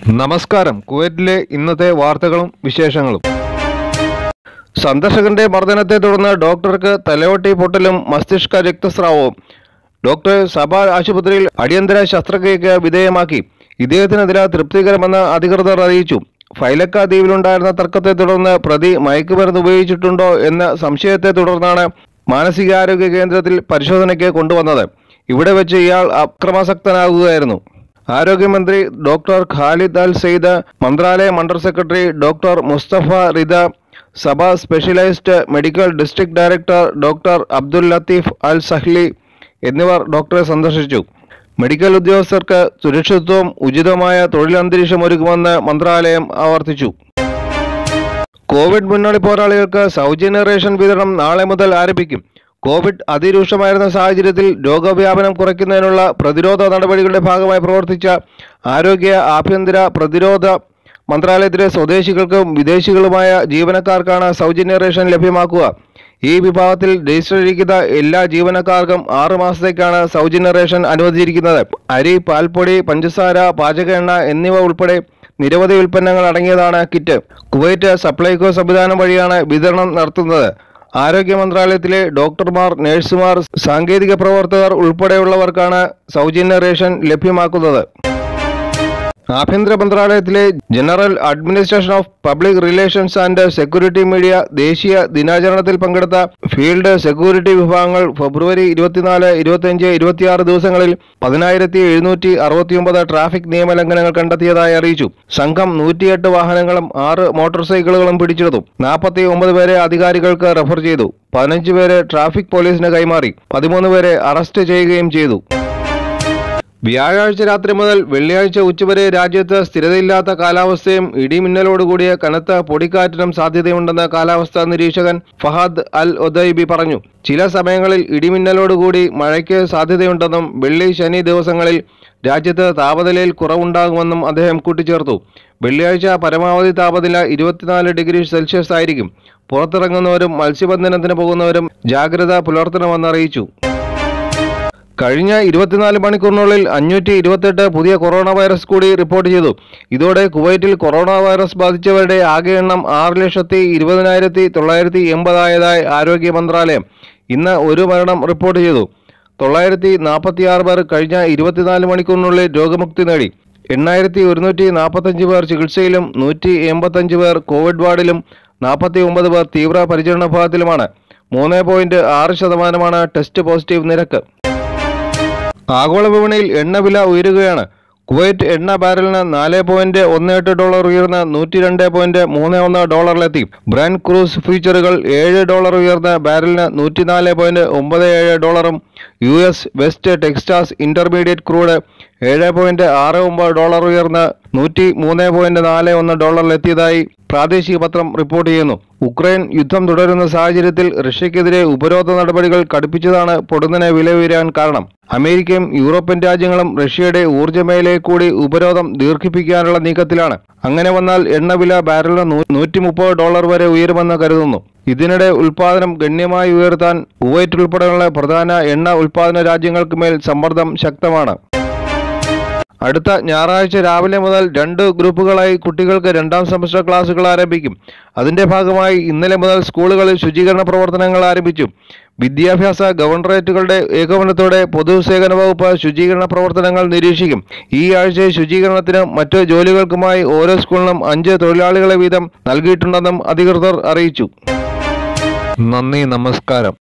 നമസ്കാരം കുവൈറ്റിലെ ഇന്നത്തെ വാർത്തകളും വിശേഷങ്ങളും സന്ദർശകന്റെ മർദ്ദനത്തെ തുടർന്ന് ഡോക്ടർക്ക് തലയോട്ടി പൊട്ടലും മസ്തിഷ്ക രക്തസ്രാവവും ഡോക്ടർ സഭ ആശുപത്രിയിൽ അടിയന്തര ശസ്ത്രക്രിയയ്ക്ക് വിധേയമാക്കി ഇദ്ദേഹത്തിനെതിരെ തൃപ്തികരമെന്ന് അധികൃതർ അറിയിച്ചു ഫൈലക്ക ദ്വീപിലുണ്ടായിരുന്ന തർക്കത്തെ തുടർന്ന് പ്രതി മയക്കുമരുന്ന് ഉപയോഗിച്ചിട്ടുണ്ടോ എന്ന സംശയത്തെ തുടർന്നാണ് മാനസികാരോഗ്യ കേന്ദ്രത്തിൽ പരിശോധനയ്ക്ക് കൊണ്ടുവന്നത് ഇവിടെ വെച്ച് ഇയാൾ അക്രമാസക്തനാകുകയായിരുന്നു ആരോഗ്യമന്ത്രി ഡോക്ടർ ഖാലിദ് അൽ സെയ്ദ് മന്ത്രാലയം under secretary doctor Mustafa Rida Sabah specialized medical district director doctor Abdul Latif Al Sahli എന്നിവർ ഡോക്ടറെ സന്ദർശിച്ചു മെഡിക്കൽ ഉദ്യോഗസ്ഥർക്ക് സുരക്ഷിതത്വവും ഉചിതമായ തൊഴിലന്തരീക്ഷം ഒരുക്കുമെന്ന് മന്ത്രാലയം ആവർത്തിച്ചു കോവിഡ് മുന്നണി പോരാളികൾക്ക് സൗജന്യ റേഷൻ വിതരണം നാളെ മുതൽ ആരംഭിക്കും കോവിഡ് അതിരൂക്ഷമായിരുന്ന സാഹചര്യത്തിൽ രോഗവ്യാപനം കുറയ്ക്കുന്നതിനുള്ള പ്രതിരോധ നടപടികളുടെ ഭാഗമായി പ്രവർത്തിച്ച ആരോഗ്യ ആഭ്യന്തര പ്രതിരോധ മന്ത്രാലയത്തിലെ സ്വദേശികൾക്കും വിദേശികളുമായ ജീവനക്കാർക്കാണ് സൗജന്യ റേഷൻ ലഭ്യമാക്കുക ഈ വിഭാഗത്തിൽ രജിസ്റ്റർ ചെയ്തിരിക്കുന്ന എല്ലാ ജീവനക്കാർക്കും ആറ് മാസത്തേക്കാണ് സൗജന്യ റേഷൻ അനുവദിച്ചിരിക്കുന്നത് അരി പാൽപ്പൊടി പഞ്ചസാര പാചക എണ്ണ എന്നിവ ഉൾപ്പെടെ നിരവധി ഉൽപ്പന്നങ്ങൾ അടങ്ങിയതാണ് കിറ്റ് കുവൈറ്റ് സപ്ലൈകോ സംവിധാനം വഴിയാണ് വിതരണം നടത്തുന്നത് ആരോഗ്യ മന്ത്രാലയത്തിലെ ഡോക്ടർമാർ നഴ്സുമാർ സാങ്കേതിക പ്രവർത്തകർ ഉൾപ്പെടെയുള്ളവർക്കാണ് സൗജന്യ റേഷൻ ലഭ്യമാക്കുന്നത് ആഭ്യന്തര മന്ത്രാലയത്തിലെ general administration of public relations and security media ദേശീയ ദിനാചരണത്തിൽ പങ്കെടുത്ത ഫീൽഡ് സെക്യൂരിറ്റി വിഭാഗങ്ങൾ ഫെബ്രുവരി ഇരുപത്തിനാല് ഇരുപത്തിയഞ്ച് ഇരുപത്തിയാറ് ദിവസങ്ങളിൽ പതിനായിരത്തി എഴുന്നൂറ്റി അറുപത്തിയൊമ്പത് ട്രാഫിക് നിയമലംഘനങ്ങൾ കണ്ടെത്തിയതായി അറിയിച്ചു സംഘം നൂറ്റിയെട്ട് വാഹനങ്ങളും ആറ് മോട്ടോർ സൈക്കിളുകളും പിടിച്ചെടുത്തു നാൽപ്പത്തി ഒമ്പത് പേരെ അധികാരികൾക്ക് റെഫർ ചെയ്തു പതിനഞ്ച് പേരെ ട്രാഫിക് പോലീസിന് കൈമാറി പതിമൂന്ന് പേരെ അറസ്റ്റ് ചെയ്യുകയും ചെയ്തു വ്യാഴാഴ്ച രാത്രി മുതൽ വെള്ളിയാഴ്ച ഉച്ചവരെ രാജ്യത്ത് സ്ഥിരതയില്ലാത്ത കാലാവസ്ഥയും ഇടിമിന്നലോടുകൂടിയ കനത്ത പൊടിക്കാറ്റിനും സാധ്യതയുണ്ടെന്ന് കാലാവസ്ഥാ നിരീക്ഷകൻ ഫഹാദ് അൽ ഒദൈബി പറഞ്ഞു ചില സമയങ്ങളിൽ ഇടിമിന്നലോടുകൂടി മഴയ്ക്ക് സാധ്യതയുണ്ടെന്നും വെള്ളി ശനി ദിവസങ്ങളിൽ രാജ്യത്ത് താപനിലയിൽ കുറവുണ്ടാകുമെന്നും അദ്ദേഹം കൂട്ടിച്ചേർത്തു വെള്ളിയാഴ്ച പരമാവധി താപനില ഇരുപത്തിനാല് ഡിഗ്രി സെൽഷ്യസ് ആയിരിക്കും പുറത്തിറങ്ങുന്നവരും മത്സ്യബന്ധനത്തിന് പോകുന്നവരും ജാഗ്രത പുലർത്തണമെന്ന് അറിയിച്ചു കഴിഞ്ഞ ഇരുപത്തിനാല് മണിക്കൂറിനുള്ളിൽ അഞ്ഞൂറ്റി ഇരുപത്തെട്ട് പുതിയ കൊറോണ വൈറസ് കൂടി റിപ്പോർട്ട് ചെയ്തു ഇതോടെ കുവൈറ്റിൽ കൊറോണ വൈറസ് ബാധിച്ചവരുടെ ആകെ എണ്ണം ആറ് ലക്ഷത്തി ഇരുപതിനായിരത്തി തൊള്ളായിരത്തി എൺപതായതായി ആരോഗ്യ മന്ത്രാലയം ഇന്ന് ഒരു മരണം റിപ്പോർട്ട് ചെയ്തു തൊള്ളായിരത്തി നാൽപ്പത്തി ആറ് പേർ കഴിഞ്ഞ ഇരുപത്തിനാല് മണിക്കൂറിനുള്ളിൽ രോഗമുക്തി നേടി എണ്ണായിരത്തി ഒരുന്നൂറ്റി നാൽപ്പത്തഞ്ച് പേർ ചികിത്സയിലും നൂറ്റി എൺപത്തഞ്ച് പേർ കോവിഡ് വാർഡിലും നാൽപ്പത്തി ഒമ്പത് പേർ തീവ്ര പരിചരണ വിഭാഗത്തിലുമാണ് മൂന്ന് പോയിന്റ് ആറ് ശതമാനമാണ് ടെസ്റ്റ് പോസിറ്റീവ് നിരക്ക് ആഗോള വിപണിയിൽ എണ്ണവില ഉയരുകയാണ് കുവൈറ്റ് എണ്ണ ബാരലിന് നാല് പോയിന്റ് ഒന്ന് എട്ട് ഡോളർ ഉയർന്ന് നൂറ്റി രണ്ട് പോയിന്റ് മൂന്ന് ഒന്ന് ഡോളറിലെത്തി ബ്രാൻഡ് ക്രൂസ് ഫീച്ചറുകൾ ഏഴ് ഡോളർ ഉയർന്ന് ബാരലിന് നൂറ്റിനാല് പോയിന്റ് ഒമ്പത് ഏഴ് ഡോളറും U S west Texas intermediate crude ഏഴ് പോയിന്റ് ആറ് ഒമ്പത് ഡോളർ ഉയർന്ന് നൂറ്റി മൂന്ന് പോയിന്റ് നാല് ഒന്ന് ഡോളറിലെത്തിയതായി പ്രാദേശിക പത്രം റിപ്പോർട്ട് ചെയ്യുന്നു ഉക്രൈൻ യുദ്ധം തുടരുന്ന സാഹചര്യത്തിൽ റഷ്യക്കെതിരെ ഉപരോധ നടപടികൾ കടുപ്പിച്ചതാണ് പൊടുന്നനെ വില ഉയരാൻ കാരണം അമേരിക്കയും യൂറോപ്യൻ രാജ്യങ്ങളും റഷ്യയുടെ ഊർജ്ജ മേഖലയെ കൂടി ഉപരോധം ദീർഘിപ്പിക്കാനുള്ള നീക്കത്തിലാണ് അങ്ങനെ വന്നാൽ എണ്ണവില ബാരലിന് നൂറ്റി മുപ്പത് ഡോളർ വരെ ഉയരുമെന്ന് കരുതുന്നു ഇതിനിടെ ഉൽപാദനം ഗണ്യമായി ഉയർത്താൻ കുവൈറ്റ് ഉൾപ്പെടെയുള്ള പ്രധാന എണ്ണ ഉൽപാദന രാജ്യങ്ങൾക്ക് മേൽ സമ്മർദ്ദം ശക്തമാണ് അടുത്ത ഞായറാഴ്ച രാവിലെ മുതൽ രണ്ട് ഗ്രൂപ്പുകളായി കുട്ടികൾക്ക് രണ്ടാം സെമസ്റ്റർ ക്ലാസുകൾ ആരംഭിക്കും അതിന്റെ ഭാഗമായി ഇന്നലെ മുതൽ സ്കൂളുകളിൽ ശുചീകരണ പ്രവർത്തനങ്ങൾ ആരംഭിച്ചു വിദ്യാഭ്യാസ ഗവർണറേറ്റുകളുടെ ഏകോപനത്തോടെ പൊതുസേവന വകുപ്പ് ശുചീകരണ പ്രവർത്തനങ്ങൾ നിരീക്ഷിക്കും ഈ ആഴ്ച ശുചീകരണത്തിനും മറ്റു ജോലികൾക്കുമായി ഓരോ സ്കൂളിനും അഞ്ച് തൊഴിലാളികളെ വീതം നൽകിയിട്ടുണ്ടെന്നും അധികൃതർ അറിയിച്ചു നന്ദി നമസ്കാരം